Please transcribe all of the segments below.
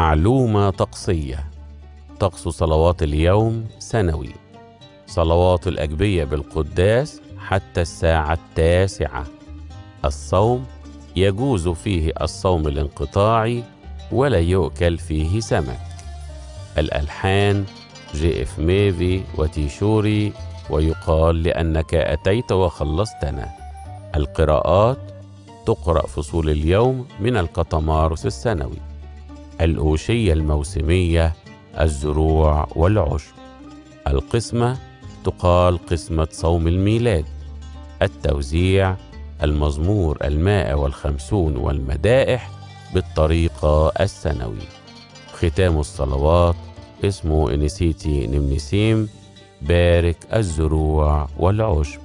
معلومة طقسية طقس صلوات اليوم سنوي صلوات الأجبية بالقداس حتى الساعة التاسعة الصوم يجوز فيه الصوم الانقطاعي ولا يؤكل فيه سمك الألحان جي اف ميفي وتيشوري ويقال لأنك أتيت وخلصتنا القراءات تقرأ فصول اليوم من القطمارس السنوي الأوشية الموسمية الزروع والعشب القسمة تقال قسمة صوم الميلاد التوزيع المزمور المائة والخمسون والمدائح بالطريقة السنوي ختام الصلوات اسمه إنسيتي نمنسيم بارك الزروع والعشب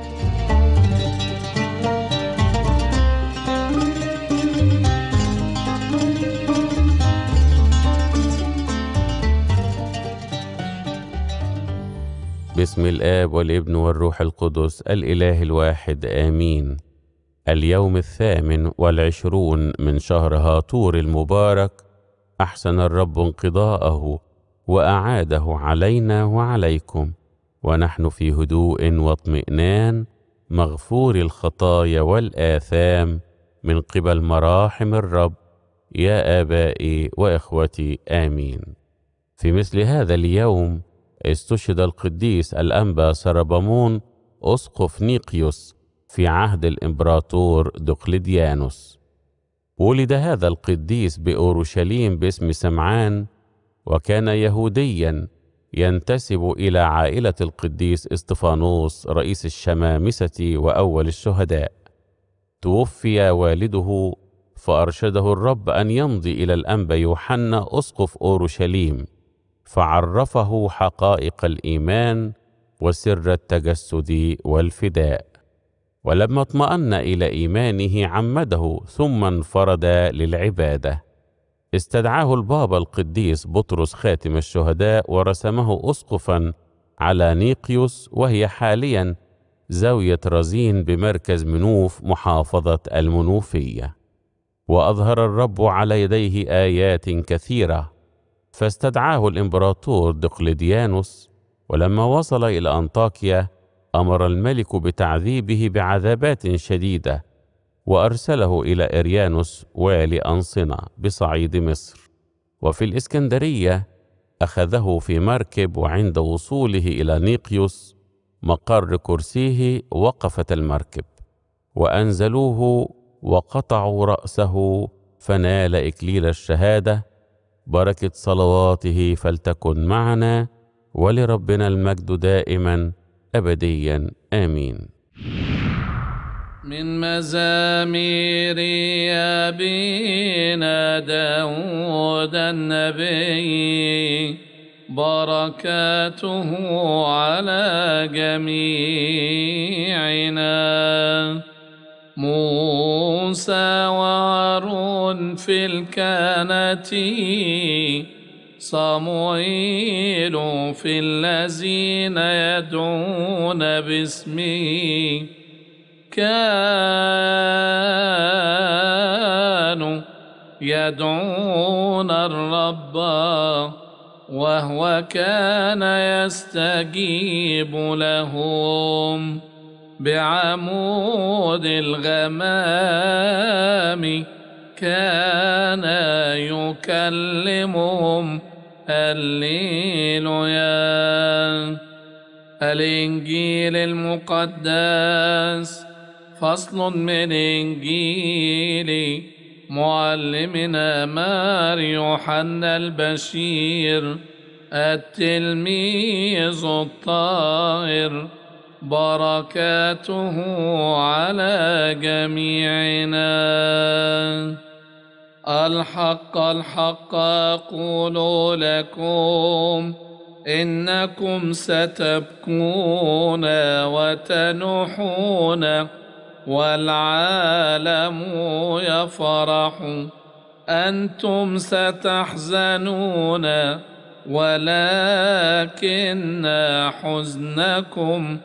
باسم الآب والابن والروح القدس الإله الواحد آمين اليوم الثامن والعشرون من شهر هاطور المبارك أحسن الرب انقضاءه وأعاده علينا وعليكم ونحن في هدوء واطمئنان مغفور الخطايا والآثام من قبل مراحم الرب يا آبائي وإخوتي آمين في مثل هذا اليوم استشهد القديس الأنبا سربمون أسقف نيقيوس في عهد الإمبراطور دقلديانوس ولد هذا القديس بأورشليم باسم سمعان وكان يهوديا ينتسب إلى عائلة القديس اسطفانوس رئيس الشمامسة وأول الشهداء توفي والده فأرشده الرب أن يمضي إلى الأنبا يوحنا أسقف أورشليم فعرفه حقائق الإيمان وسر التجسد والفداء ولما اطمأن إلى إيمانه عمده ثم انفرد للعبادة استدعاه البابا القديس بطرس خاتم الشهداء ورسمه أسقفا على نيقيوس وهي حاليا زاوية رزين بمركز منوف محافظة المنوفية وأظهر الرب على يديه آيات كثيرة فاستدعاه الإمبراطور دقلديانوس ولما وصل إلى أنطاكيا أمر الملك بتعذيبه بعذابات شديدة وأرسله إلى إريانوس والي أنصنة بصعيد مصر وفي الإسكندرية أخذه في مركب وعند وصوله إلى نيقيوس مقر كرسيه وقفت المركب وأنزلوه وقطعوا رأسه فنال إكليل الشهادة بركة صلواته فلتكن معنا ولربنا المجد دائما أبديا آمين من مزامير أبينا داود النبي بركاته على جميعنا موسى وهارون في الكهنة صموئيل في الذين يدعون باسمي كانوا يدعون الرب وهو كان يستجيب لهم بعمود الغمام كان يكلمهم الليلويا الإنجيل المقدس فصل من إنجيل معلمنا مار يوحنا البشير التلميذ الطاهر بركاته على جميعنا الحق الحق أقول لكم إنكم ستبكون وتنوحون والعالم يفرح أنتم ستحزنون ولكن حزنكم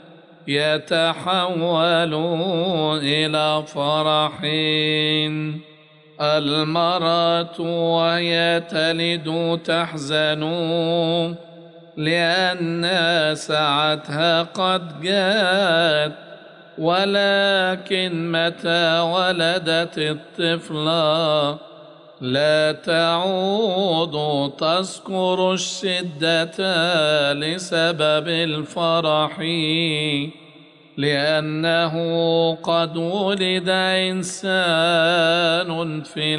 يتحول إلى فرح المرأة وهي تلد تحزن لأن ساعتها قد جاءت ولكن متى ولدت الطفلة لا تعود تذكر الشدة لسبب الفرح لأنه قد ولد إنسان في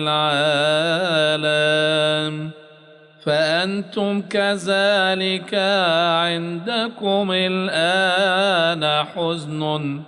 العالم فأنتم كذلك عندكم الآن حزن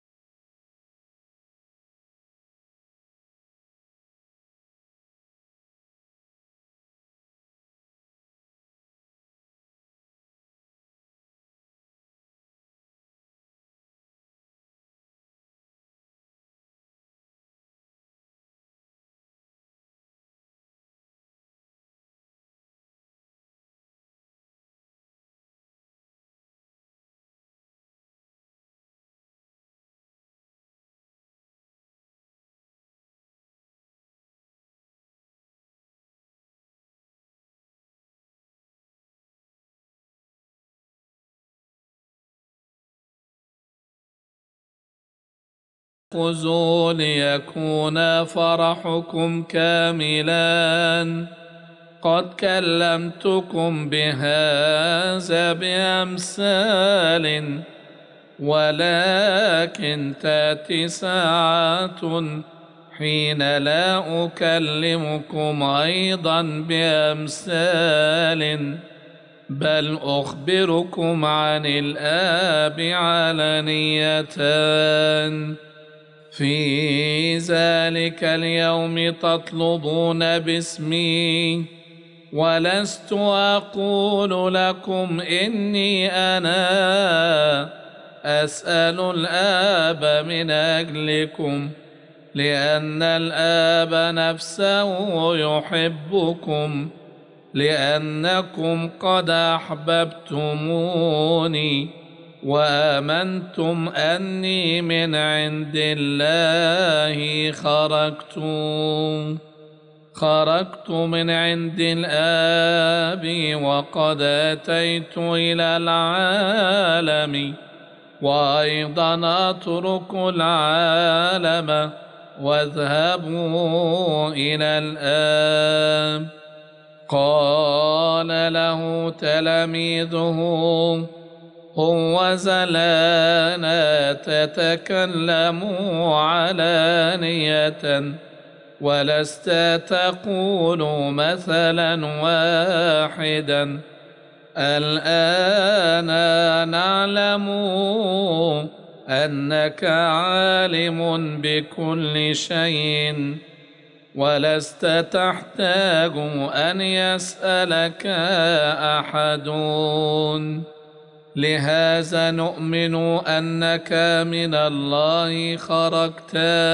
خذوا ليكون فرحكم كاملا قد كلمتكم بهذا بأمثال ولكن تأتي ساعة حين لا أكلمكم أيضا بأمثال بل أخبركم عن الآب علانيةً في ذلك اليوم تطلبون باسمي ولست اقول لكم اني انا اسال الاب من اجلكم لان الاب نفسه يحبكم لانكم قد احببتموني وامنتم اني من عند الله خرجت خرجت من عند الاب وقد اتيت الى العالم وايضا اترك العالم واذهبوا الى الاب قال له تلاميذه هو زلانا تتكلم علانية ولست تقول مثلا واحدا الآن نعلم أنك عالم بكل شيء ولست تحتاج أن يسألك أحد لهذا نؤمن انك من الله خرجت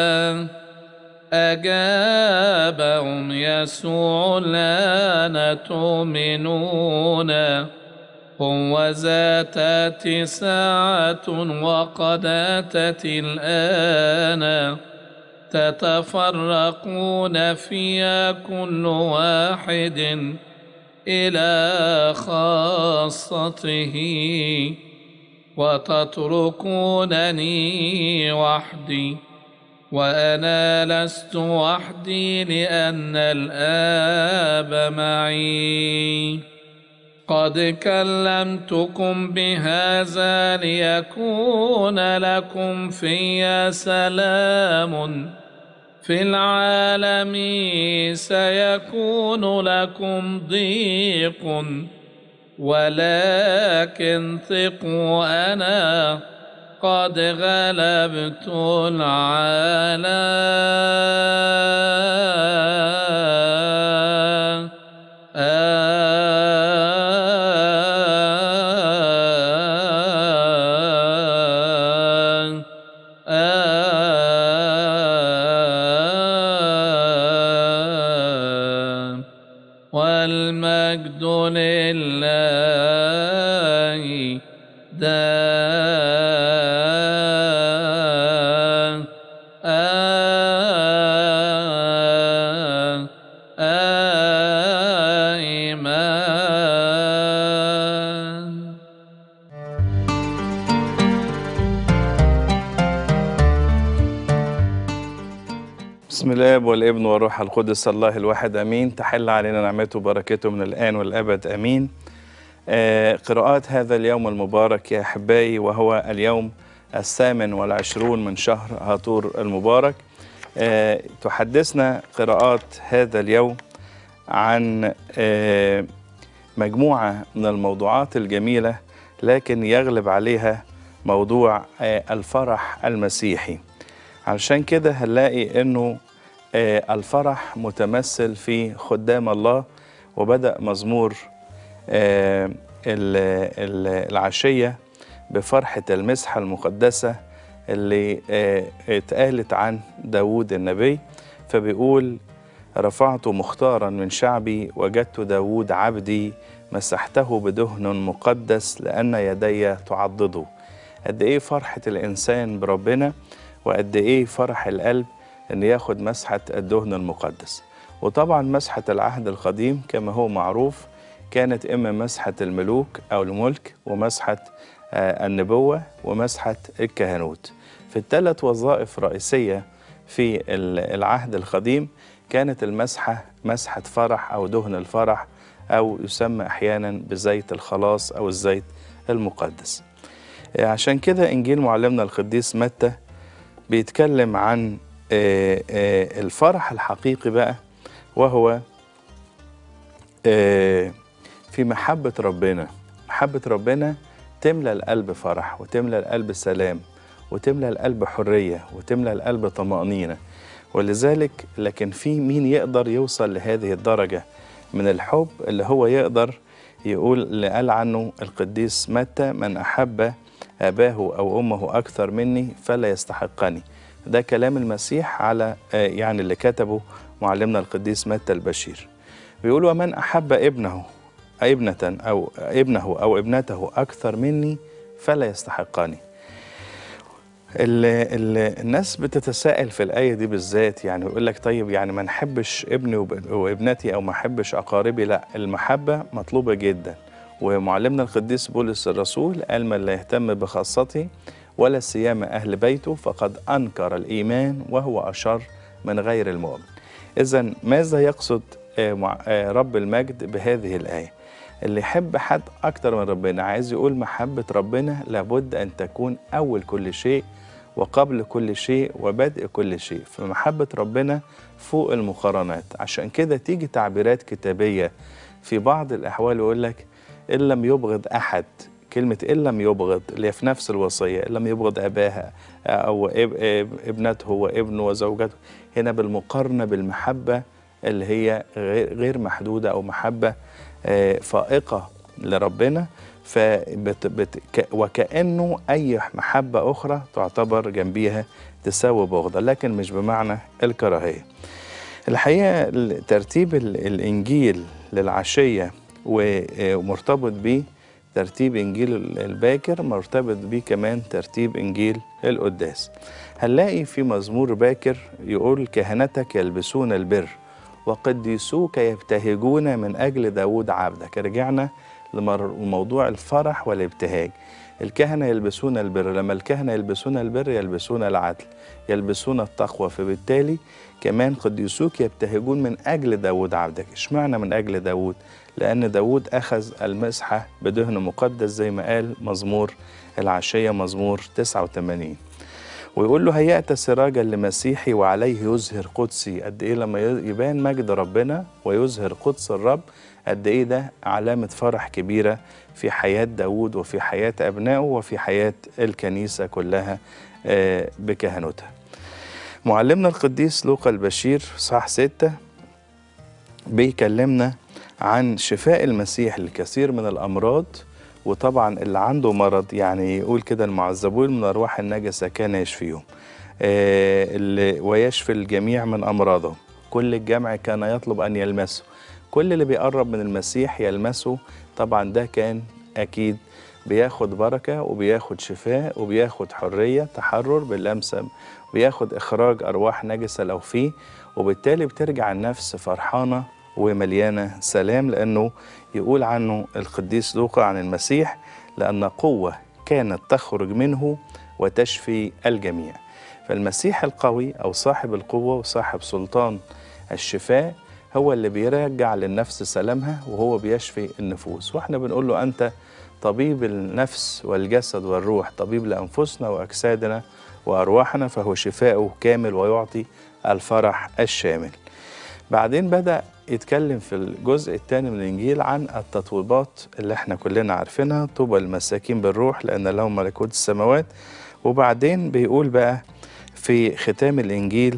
اجابهم يسوع الان تؤمنون هو ذات ساعة وقد أتت الآن تتفرقون فيها كل واحد الى خاصته وتتركونني وحدي وانا لست وحدي لان الاب معي قد كلمتكم بهذا ليكون لكم في سلام في العالم سيكون لكم ضيق ولكن ثقوا انا قد غلبت العالم والمجد لله بسم الله والابن والروح القدس الله الواحد امين تحل علينا نعمته وبركته من الان والابد امين آه قراءات هذا اليوم المبارك يا احبائي وهو اليوم الثامن والعشرون من شهر هاتور المبارك آه تحدثنا قراءات هذا اليوم عن آه مجموعه من الموضوعات الجميله لكن يغلب عليها موضوع آه الفرح المسيحي علشان كده هنلاقي انه آه، الفرح متمثل في خدام الله وبدأ مزمور آه، ال- ال- العشية بفرحة المسحة المقدسة اللي آه، اتقالت عن داود النبي فبيقول رفعت مختارا من شعبي وجدت داود عبدي مسحته بدهن مقدس لأن يدي تعضده قد إيه فرحة الإنسان بربنا وقد إيه فرح القلب أن ياخد مسحة الدهن المقدس وطبعا مسحة العهد القديم كما هو معروف كانت إما مسحة الملوك أو الملك ومسحة آه، النبوة ومسحة الكهنوت في الثلاث وظائف رئيسية في ال- العهد القديم كانت المسحة مسحة فرح أو دهن الفرح أو يسمى أحيانا بزيت الخلاص أو الزيت المقدس آه، عشان كده إنجيل معلمنا القديس متى بيتكلم عن آه، آه، الفرح الحقيقي بقى وهو آه، في محبة ربنا محبة ربنا تملى القلب فرح وتملى القلب سلام وتملى القلب حرية وتملى القلب طمأنينة ولذلك لكن في مين يقدر يوصل لهذه الدرجة من الحب اللي هو يقدر يقول اللي قال عنه القديس متى من أحب أباه أو أمه أكثر مني فلا يستحقني ده كلام المسيح على آه، يعني اللي كتبه معلمنا القديس متى البشير بيقول ومن أحب ابنه ابنة أو ابنه أو ابنته أكثر مني فلا يستحقني ال ال الناس بتتساءل في الآية دي بالذات يعني يقول لك طيب يعني ما نحبش ابني وب- وابنتي أو ما أحبش أقاربي لا المحبة مطلوبة جدا ومعلمنا القديس بولس الرسول قال من لا يهتم بخاصته ولا سيما أهل بيته فقد أنكر الإيمان وهو أشر من غير المؤمن إذا ماذا يقصد آه، مع- آه، رب المجد بهذه الآية اللي يحب حد أكتر من ربنا عايز يقول محبة ربنا لابد أن تكون أول كل شيء وقبل كل شيء وبدء كل شيء فمحبة ربنا فوق المقارنات عشان كده تيجي تعبيرات كتابية في بعض الأحوال يقول لك إن لم يبغض أحد كلمة إن لم يبغض اللي هي في نفس الوصية إن لم يبغض أباها أو اب- اب- ابنته وابنه وزوجته هنا بالمقارنة بالمحبة اللي هي غير غير محدودة أو محبة آه، فائقة لربنا فبت بت ك- وكأنه أي محبة أخرى تعتبر جنبيها تساوي بغضة لكن مش بمعنى الكراهية الحقيقة ال- ترتيب ال- الإنجيل للعشية و- آه، ومرتبط بيه ترتيب إنجيل ال- الباكر مرتبط بيه كمان ترتيب إنجيل القداس هنلاقي في مزمور باكر يقول كهنتك يلبسون البر وقديسوك يبتهجون من أجل داود عبدك رجعنا لموضوع الفرح والابتهاج الكهنة يلبسون البر لما الكهنة يلبسون البر يلبسون العدل يلبسون التقوى فبالتالي كمان قديسوك يبتهجون من أجل داود عبدك اشمعنى من أجل داود لأن داود أخذ المسحة بدهن مقدس زي ما قال مزمور العشية مزمور 89 ويقول له هيأت سراجا لمسيحي وعليه يزهر قدسي قد ايه لما يبان مجد ربنا ويزهر قدس الرب قد ايه ده علامة فرح كبيرة في حياة داود وفي حياة أبنائه وفي حياة الكنيسة كلها آه، بكهنوتها معلمنا القديس لوقا البشير صح ستة بيكلمنا عن شفاء المسيح لكثير من الأمراض وطبعا اللي عنده مرض يعني يقول كده المعذبون من أرواح النجسة كان يشفيهم آه، اللي- ويشفي الجميع من أمراضهم كل الجمع كان يطلب أن يلمسه كل اللي بيقرب من المسيح يلمسه طبعا ده كان أكيد بياخد بركة وبياخد شفاء وبياخد حرية تحرر باللمسة بياخد إخراج أرواح نجسة لو فيه وبالتالي بترجع النفس فرحانة ومليانة سلام لأنه يقول عنه القديس لوقا عن المسيح لأن قوة كانت تخرج منه وتشفي الجميع فالمسيح القوي أو صاحب القوة وصاحب سلطان الشفاء هو اللي بيرجع للنفس سلامها وهو بيشفي النفوس واحنا بنقول له أنت طبيب النفس والجسد والروح طبيب لأنفسنا وأجسادنا وأرواحنا فهو شفاؤه كامل ويعطي الفرح الشامل بعدين بدأ يتكلم في الجزء الثاني من الإنجيل عن التطويبات اللي احنا كلنا عارفينها طوبى المساكين بالروح لأن لهم ملكوت السماوات وبعدين بيقول بقى في ختام الإنجيل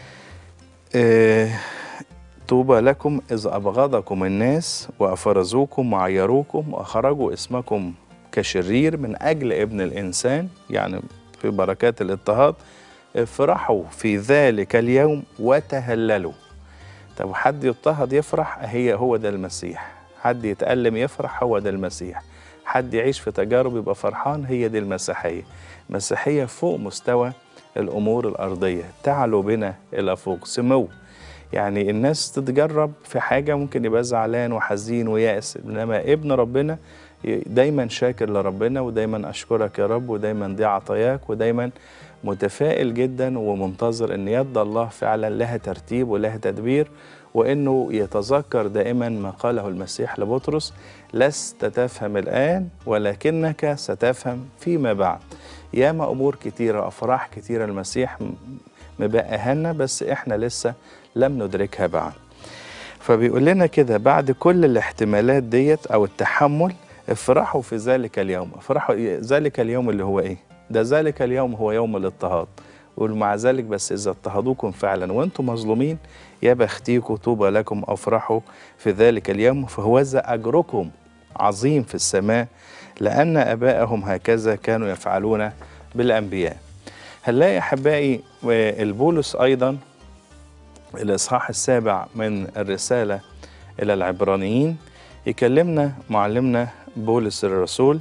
آه طوبى لكم إذ أبغضكم الناس وأفرزوكم وعيروكم وأخرجوا اسمكم كشرير من أجل ابن الإنسان يعني في بركات الاضطهاد افرحوا في ذلك اليوم وتهللوا طب حد يضطهد يفرح هي هو ده المسيح حد يتألم يفرح هو ده المسيح حد يعيش في تجارب يبقى فرحان هي دي المسيحية مسيحية فوق مستوى الأمور الأرضية تعلو بنا إلى فوق سمو يعني الناس تتجرب في حاجة ممكن يبقى زعلان وحزين ويأس إنما ابن ربنا دايما شاكر لربنا ودايما أشكرك يا رب ودايما دي عطاياك ودايما متفائل جدا ومنتظر ان يد الله فعلا لها ترتيب ولها تدبير وانه يتذكر دائما ما قاله المسيح لبطرس لست تفهم الان ولكنك ستفهم فيما بعد ياما امور كتيره افراح كتيره المسيح مبقاها لنا بس احنا لسه لم ندركها بعد فبيقول لنا كده بعد كل الاحتمالات ديت او التحمل افرحوا في ذلك اليوم افرحوا ذلك اليوم اللي هو ايه ده ذلك اليوم هو يوم الاضطهاد ومع ذلك بس إذا اضطهدوكم فعلا وأنتم مظلومين يا بختيكم طوبى لكم أفرحوا في ذلك اليوم فهو ذا أجركم عظيم في السماء لأن أباءهم هكذا كانوا يفعلون بالأنبياء هنلاقي أحبائي البولس أيضا الإصحاح السابع من الرسالة إلى العبرانيين يكلمنا معلمنا بولس الرسول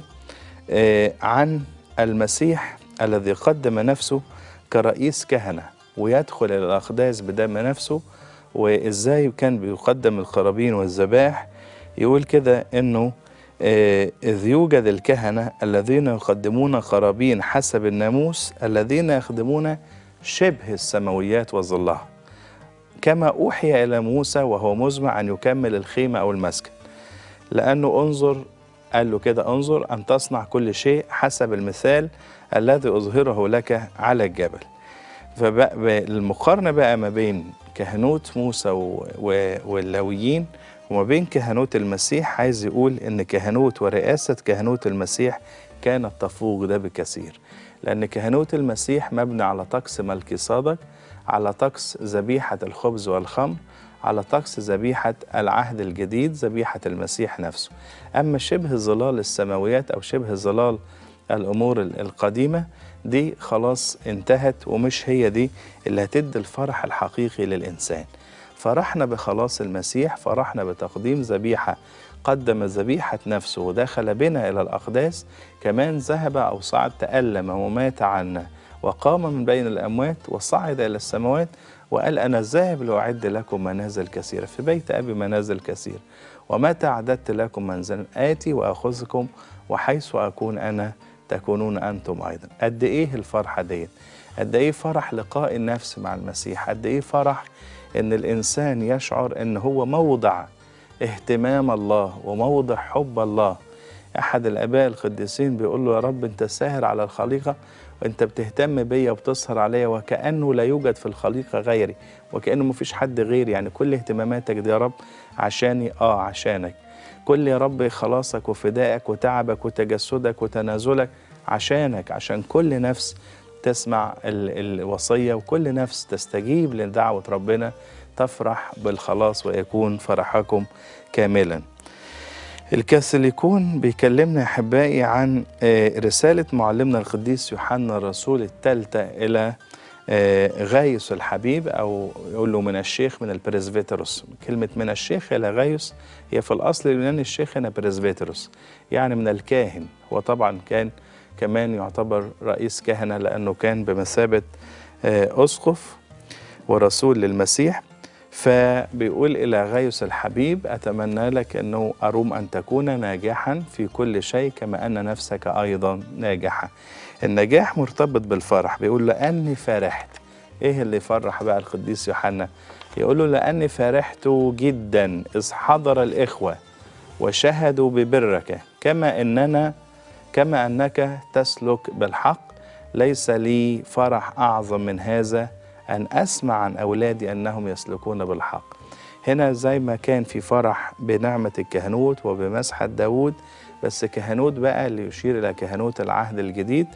عن المسيح الذي قدم نفسه كرئيس كهنة ويدخل إلى الأقداس بدم نفسه وإزاي كان بيقدم القرابين والذبائح يقول كده إنه إذ يوجد الكهنة الذين يقدمون قرابين حسب الناموس الذين يخدمون شبه السماويات وظلها كما أوحي إلى موسى وهو مزمع أن يكمل الخيمة أو المسكن لأنه انظر قال له كده انظر أن تصنع كل شيء حسب المثال الذي أظهره لك على الجبل فالمقارنة بقى ما بين كهنوت موسى واللاويين وما بين كهنوت المسيح عايز يقول إن كهنوت ورئاسة كهنوت المسيح كانت تفوق ده بكثير لأن كهنوت المسيح مبني على طقس ملكي صادق على طقس ذبيحة الخبز والخمر على طقس ذبيحة العهد الجديد ذبيحة المسيح نفسه أما شبه ظلال السماويات أو شبه ظلال الأمور القديمة دي خلاص انتهت ومش هي دي اللي هتدي الفرح الحقيقي للإنسان فرحنا بخلاص المسيح فرحنا بتقديم ذبيحة قدم ذبيحة نفسه ودخل بنا إلى الأقداس كمان ذهب أو صعد تألم ومات عنا وقام من بين الأموات وصعد إلى السماوات وقال أنا ذاهب لأعد لكم منازل كثيرة في بيت أبي منازل كثيرة ومتى أعددت لكم منزلا آتي وأخذكم وحيث أكون أنا تكونون أنتم أيضا قد إيه الفرحة ديت قد إيه فرح لقاء النفس مع المسيح قد إيه فرح إن الإنسان يشعر إن هو موضع اهتمام الله وموضع حب الله أحد الآباء القديسين بيقول له يا رب أنت ساهر على الخليقة وانت بتهتم بيا وبتسهر عليا وكأنه لا يوجد في الخليقة غيري وكأنه مفيش حد غيري يعني كل اهتماماتك دي يا رب عشاني اه عشانك كل يا رب خلاصك وفدائك وتعبك وتجسدك وتنازلك عشانك عشان كل نفس تسمع ال الوصية وكل نفس تستجيب لدعوة ربنا تفرح بالخلاص ويكون فرحكم كاملا الكاثوليكون بيكلمنا يا احبائي عن رساله معلمنا القديس يوحنا الرسول الثالثه الى غايوس الحبيب او يقول له من الشيخ من البريسبيتروس كلمه من الشيخ الى غايوس هي في الاصل اليوناني الشيخ هنا بريسبيتروس يعني من الكاهن هو طبعا كان كمان يعتبر رئيس كهنه لانه كان بمثابه اسقف ورسول للمسيح فبيقول إلى غيث الحبيب أتمنى لك أنه أروم أن تكون ناجحا في كل شيء كما أن نفسك أيضا ناجحة النجاح مرتبط بالفرح بيقول لأني فرحت إيه اللي يفرح بقى القديس يوحنا يقول له لأني فرحت جدا إذ حضر الإخوة وشهدوا ببرك كما إننا كما أنك تسلك بالحق ليس لي فرح أعظم من هذا أن أسمع عن أولادي أنهم يسلكون بالحق هنا زي ما كان في فرح بنعمة الكهنوت وبمسحة داود بس كهنوت بقى اللي يشير إلى كهنوت العهد الجديد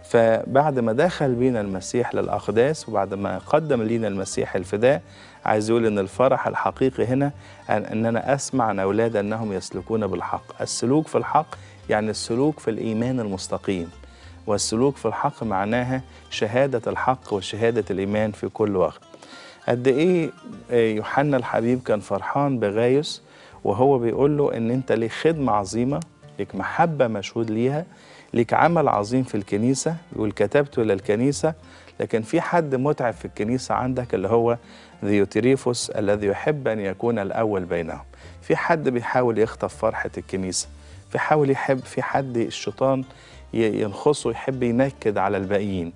فبعد ما دخل بينا المسيح للأقداس وبعد ما قدم لينا المسيح الفداء عايز يقول إن الفرح الحقيقي هنا أن, أن أنا أسمع عن أولاد أنهم يسلكون بالحق السلوك في الحق يعني السلوك في الإيمان المستقيم والسلوك في الحق معناها شهادة الحق وشهادة الإيمان في كل وقت قد إيه يوحنا الحبيب كان فرحان بغايوس وهو بيقول له إن أنت ليك خدمة عظيمة ليك محبة مشهود ليها ليك عمل عظيم في الكنيسة يقول كتبت إلى الكنيسة لكن في حد متعب في الكنيسة عندك اللي هو ذيوتريفوس الذي يحب أن يكون الأول بينهم في حد بيحاول يخطف فرحة الكنيسة في حاول يحب في حد الشيطان ينخصه يحب ينكد على الباقيين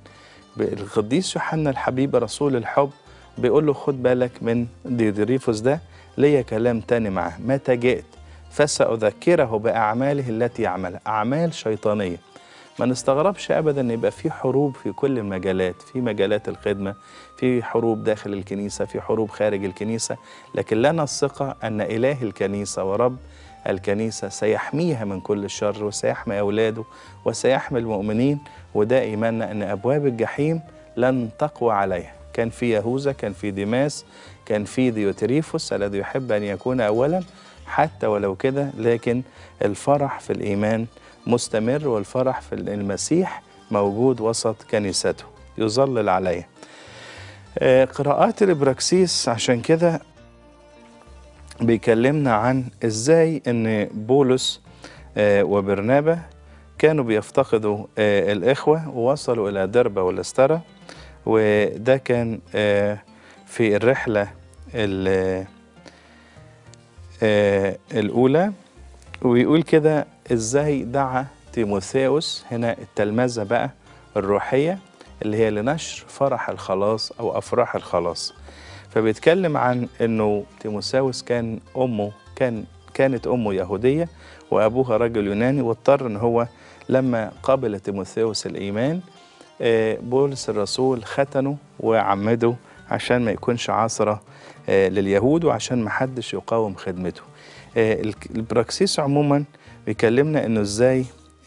القديس يوحنا الحبيب رسول الحب بيقول له خد بالك من ديدريفوس ده ليا كلام تاني معاه متى جئت فسأذكره بأعماله التي يعملها أعمال شيطانية ما نستغربش أبدا أن يبقى في حروب في كل المجالات في مجالات الخدمة في حروب داخل الكنيسة في حروب خارج الكنيسة لكن لنا الثقة أن إله الكنيسة ورب الكنيسة سيحميها من كل الشر وسيحمي أولاده وسيحمي المؤمنين وده إيماننا أن أبواب الجحيم لن تقوى عليها كان في يهوذا كان في ديماس كان في ديوتريفوس الذي يحب أن يكون أولا حتى ولو كده لكن الفرح في الإيمان مستمر والفرح في المسيح موجود وسط كنيسته يظلل عليه قراءات الإبراكسيس عشان كده بيكلمنا عن ازاي ان بولس وبرنابا كانوا بيفتقدوا الاخوه ووصلوا الى دربه والاسترا وده كان في الرحله الاولى ويقول كده ازاي دعا تيموثاوس هنا التلمذه بقى الروحيه اللي هي لنشر فرح الخلاص او افراح الخلاص فبيتكلم عن انه تيموساوس كان امه كان كانت امه يهوديه وابوها رجل يوناني واضطر ان هو لما قبل تيموثاوس الايمان بولس الرسول ختنه وعمده عشان ما يكونش عصرة لليهود وعشان ما حدش يقاوم خدمته البراكسيس عموما بيكلمنا انه ازاي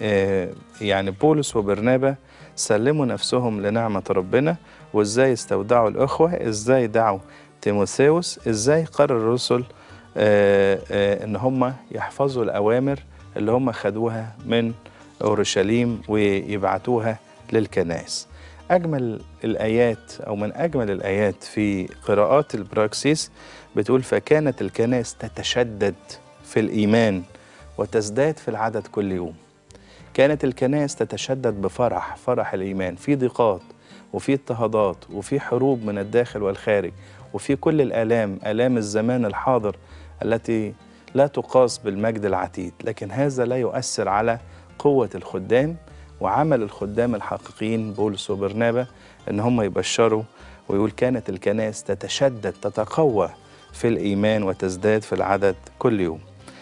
يعني بولس وبرنابا سلموا نفسهم لنعمة ربنا وازاي استودعوا الأخوة ازاي دعوا تيموثاوس ازاي قرر الرسل آآ آآ ان هم يحفظوا الأوامر اللي هم خدوها من أورشليم ويبعتوها للكنائس أجمل الآيات أو من أجمل الآيات في قراءات البراكسيس بتقول فكانت الكنائس تتشدد في الإيمان وتزداد في العدد كل يوم كانت الكنائس تتشدد بفرح فرح الإيمان في ضيقات وفي اضطهادات وفي حروب من الداخل والخارج وفي كل الآلام آلام الزمان الحاضر التي لا تقاس بالمجد العتيد لكن هذا لا يؤثر على قوة الخدام وعمل الخدام الحقيقيين بولس وبرنابا ان هم يبشروا ويقول كانت الكنائس تتشدد تتقوى في الايمان وتزداد في العدد كل يوم.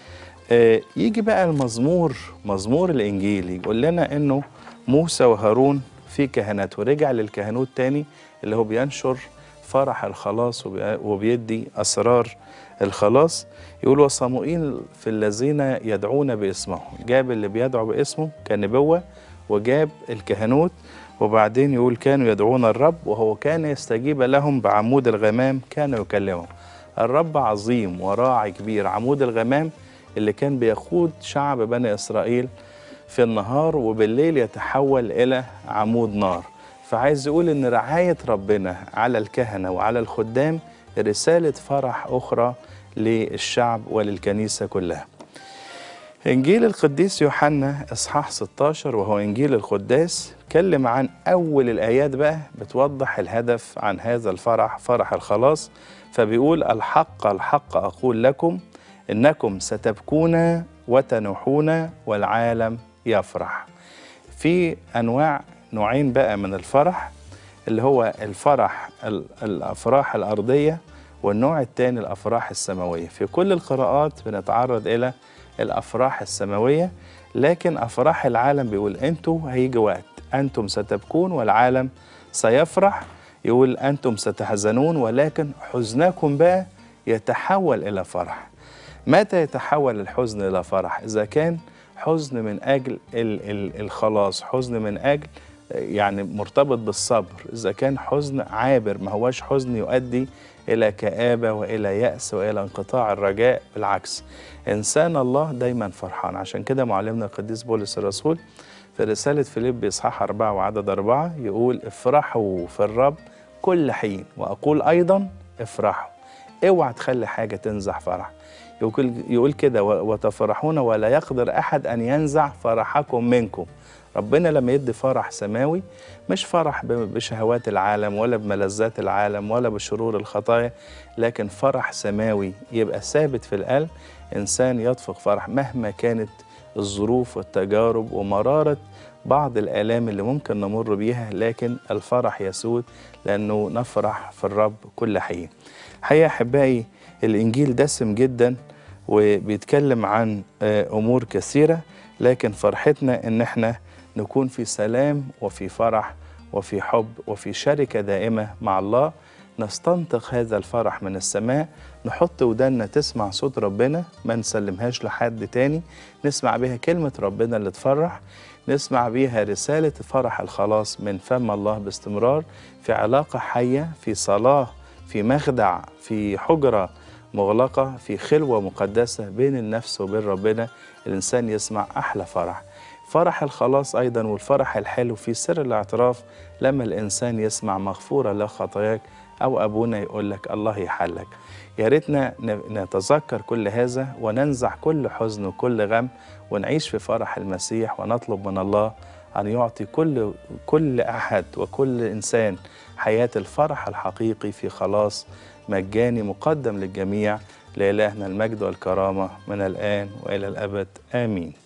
آه يجي بقى المزمور مزمور الانجيل يقول لنا انه موسى وهارون في كهنات ورجع للكهنوت تاني اللي هو بينشر فرح الخلاص وبيدي اسرار الخلاص يقول وصموئيل في الذين يدعون باسمه جاب اللي بيدعو باسمه كنبوه وجاب الكهنوت وبعدين يقول كانوا يدعون الرب وهو كان يستجيب لهم بعمود الغمام كان يكلمهم الرب عظيم وراعي كبير عمود الغمام اللي كان بيقود شعب بني إسرائيل في النهار وبالليل يتحول إلى عمود نار فعايز يقول إن رعاية ربنا على الكهنة وعلى الخدام رسالة فرح أخرى للشعب وللكنيسة كلها إنجيل القديس يوحنا إصحاح 16 وهو إنجيل القداس اتكلم عن أول الآيات بقى بتوضح الهدف عن هذا الفرح فرح الخلاص فبيقول الحق الحق أقول لكم إنكم ستبكون وتنوحون والعالم يفرح في أنواع نوعين بقى من الفرح اللي هو الفرح ال- الأفراح الأرضية والنوع الثاني الأفراح السماوية في كل القراءات بنتعرض إلى الأفراح السماوية لكن أفراح العالم بيقول أنتوا هيجي وقت أنتم ستبكون والعالم سيفرح يقول أنتم ستحزنون ولكن حزنكم بقى يتحول إلى فرح متى يتحول الحزن إلى فرح إذا كان حزن من أجل ال- ال- الخلاص حزن من أجل يعني مرتبط بالصبر إذا كان حزن عابر ما هوش حزن يؤدي إلى كآبة وإلى يأس وإلى انقطاع الرجاء بالعكس إنسان الله دايما فرحان عشان كده معلمنا القديس بولس الرسول في رسالة فيليب إصحاح أربعة وعدد أربعة يقول افرحوا في الرب كل حين وأقول أيضا افرحوا اوعى تخلي حاجة تنزع فرح يقول, يقول كده "و- وتفرحون ولا يقدر أحد أن ينزع فرحكم منكم ربنا لما يدي فرح سماوي مش فرح ب- بشهوات العالم ولا بملذات العالم ولا بشرور الخطايا لكن فرح سماوي يبقى ثابت في القلب إنسان يطفق فرح مهما كانت الظروف والتجارب ومرارة بعض الآلام اللي ممكن نمر بيها لكن الفرح يسود لأنه نفرح في الرب كل حين حقيقة أحبائي الإنجيل دسم جدا وبيتكلم عن آه، أمور كثيرة لكن فرحتنا إن احنا نكون في سلام وفي فرح وفي حب وفي شركة دائمة مع الله نستنطق هذا الفرح من السماء نحط ودنا تسمع صوت ربنا ما نسلمهاش لحد تاني نسمع بيها كلمة ربنا اللي تفرح نسمع بيها رسالة فرح الخلاص من فم الله باستمرار في علاقة حية في صلاة في مخدع في حجرة مغلقة في خلوة مقدسة بين النفس وبين ربنا الإنسان يسمع أحلى فرح فرح الخلاص أيضا والفرح الحلو في سر الاعتراف لما الإنسان يسمع مغفورة له خطاياك أو أبونا يقول لك الله يحلك يا ريتنا ن- نتذكر كل هذا وننزع كل حزن وكل غم ونعيش في فرح المسيح ونطلب من الله أن يعطي كل كل أحد وكل إنسان حياة الفرح الحقيقي في خلاص مجاني مقدم للجميع لإلهنا المجد والكرامة من الآن وإلى الأبد آمين